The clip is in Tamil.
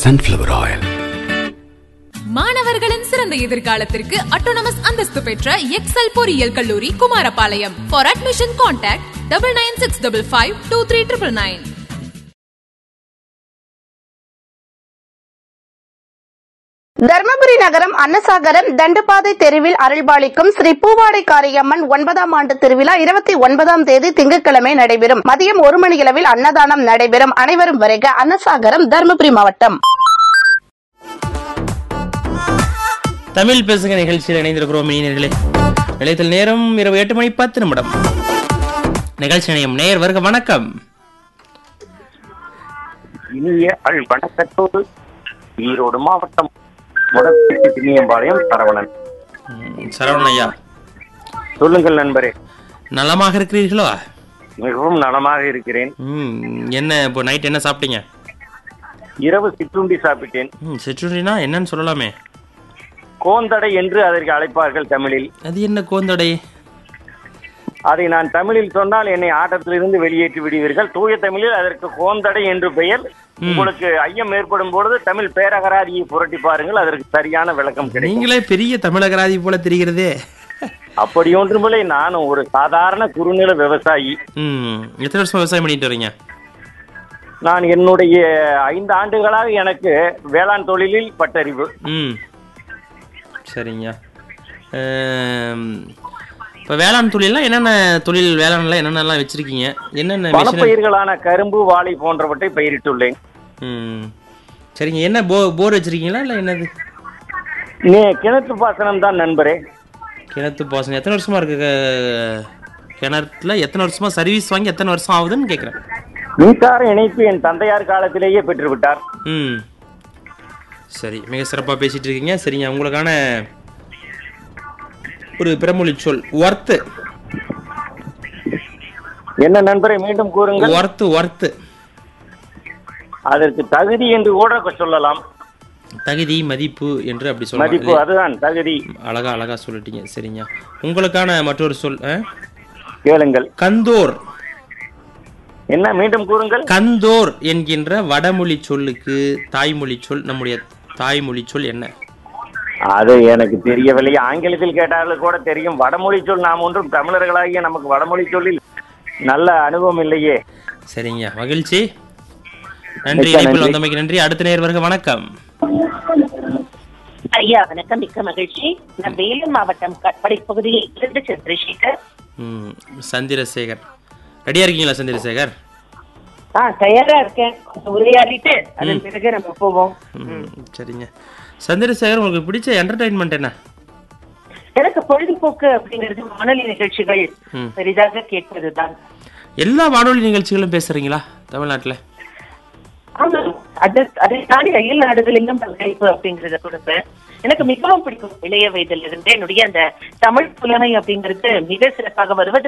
sunflower oil. மாணவர்களின் சிறந்த எதிர்காலத்திற்கு அட்டோனமஸ் அந்தஸ்து பெற்ற எக்ஸல் பொறியியல் கல்லூரி Kumarapalayam for admission contact double nine six double five two three triple nine Dharmapuri நகரம் அன்னசாகரம் தண்டுபாதை தெருவில் அருள்பாலிக்கும் ஸ்ரீ பூவாடை காரியம்மன் ஒன்பதாம் ஆண்டு திருவிழா இருபத்தி ஒன்பதாம் தேதி திங்கட்கிழமை நடைபெறும் மதியம் ஒரு மணியளவில் அன்னதானம் நடைபெறும் அனைவரும் வருக அன்னசாகரம் தர்மபுரி மாவட்டம் தமிழ் பேசுங்க நிகழ்ச்சியில் இணைந்திருக்கிறோம் இணையர்களே நிலையத்தில் நேரம் இரவு எட்டு மணி பத்து நிமிடம் நிகழ்ச்சி நிலையம் நேர் வருக வணக்கம் இனிய அல் வணக்கத்தோடு ஈரோடு மாவட்டம் முடப்பேட்டு திண்ணியம்பாளையம் சரவணன் ம், சரவணன் ஐயா சொல்லுங்கள் நண்பரே நலமாக இருக்கிறீர்களோ மிகவும் நலமாக இருக்கிறேன் ம் என்ன இப்போ நைட் என்ன சாப்பிட்டீங்க இரவு சிற்றுண்டி சாப்பிட்டேன் ம் சிற்றுண்டினா என்னன்னு சொல்லலாமே கோந்தடை என்று அதற்கு அழைப்பார்கள் தமிழில் அது என்ன கோந்தடை அதை நான் தமிழில் சொன்னால் என்னை ஆட்டத்திலிருந்து வெளியேற்றி விடுவீர்கள் தூய தமிழில் அதற்கு கோந்தடை என்று பெயர் உங்களுக்கு ஐயம் ஏற்படும் பொழுது தமிழ் பேரகராதியை புரட்டி பாருங்கள் அதற்கு சரியான விளக்கம் கிடைக்கும் நீங்களே பெரிய தமிழகராதி போல தெரிகிறதே அப்படி ஒன்றுமில்லை நானும் ஒரு சாதாரண குறுநில விவசாயி ம் எத்தனை வருஷமா விவசாயம் பண்ணிட்டு வரீங்க நான் என்னுடைய ஐந்து ஆண்டுகளாக எனக்கு வேளாண் தொழிலில் பட்டறிவு ம் சரிங்க இப்போ வேளாண் தொழிலாம் என்னென்ன தொழில் வேளாண்ல என்னென்னலாம் வச்சிருக்கீங்க என்னென்ன மிஷினரி பணப்பயிர்களான கரும்பு வாழை போன்றவற்றை பயிரிட்டுள்ளேன் ம் சரிங்க என்ன போ போர் வச்சிருக்கீங்களா இல்லை என்னது நீ கிணற்று பாசனம் தான் நண்பரே கிணத்து பாசனம் எத்தனை வருஷமா இருக்கு க- கிணத்துல எத்தனை வருஷமா சர்வீஸ் வாங்கி எத்தனை வருஷம் ஆகுதுன்னு கேட்குறேன் மின்சார இணைப்பு என் தந்தையார் காலத்திலேயே பெற்றுவிட்டார் ம் சரி மிக சிறப்பாக பேசிட்டு இருக்கீங்க சரிங்க உங்களுக்கான ஒரு பிறமொழி சொல் ஒர்த்து என்ன நண்பரை மீண்டும் கூறுங்கள் ஒர்த்து ஒர்த்து அதற்கு தகுதி என்று கூட சொல்லலாம் தகுதி மதிப்பு என்று அப்படி மதிப்பு சொல்லலாம் அதுதான் தகுதி அழகா அழகா சொல்லிட்டீங்க சரிங்க உங்களுக்கான மற்றொரு சொல் ஆ? கேளுங்கள் கந்தோர் என்ன மீண்டும் கூறுங்கள் கந்தோர் என்கின்ற வடமொழி சொல்லுக்கு தாய்மொழி சொல் நம்முடைய தாய்மொழி சொல் என்ன அது எனக்கு தெரியவில்லை ஆங்கிலத்தில் கேட்டாலும் கூட தெரியும் வடமொழி சொல் நாம் ஒன்றும் தமிழர்களாகிய நமக்கு வடமொழி சொல்லில் நல்ல அனுபவம் இல்லையே சரிங்க மகிழ்ச்சி நன்றி மிக்க இணைப்பில் நன்றி. வந்தமைக்கு நன்றி அடுத்த நேர் வருக வணக்கம் ஐயா வணக்கம் மிக்க மகிழ்ச்சி நான் வேலூர் மாவட்டம் கட்படை பகுதியில் இருந்து சந்திரசேகர் ம், சந்திரசேகர் ரெடியா இருக்கீங்களா சந்திரசேகர் ஆ தயாரா இருக்கேன் கொஞ்சம் உரையாடிட்டு அதன் பிறகு நம்ம போவோம் ம், சரிங்க சந்திரசேகர் உங்களுக்கு பிடிச்ச என்டர்டைன்மெண்ட் என்ன எனக்கு பொழுதுபோக்கு அப்படிங்கிறது வானொலி நிகழ்ச்சிகள் ம். பெரிதாக கேட்பதுதான் எல்லா வானொலி நிகழ்ச்சிகளும் பேசுறீங்களா தமிழ்நாட்டுல ஆமா அது அதை தாண்டி அயல் நாடுகளிலும் பங்களிப்பு அப்படிங்கறத கொடுப்பேன் எனக்கு மிகவும் பிடிக்கும் இளைய வயதிலிருந்து என்னுடைய அந்த தமிழ் புலமை அப்படிங்கிறது மிக சிறப்பாக வருவது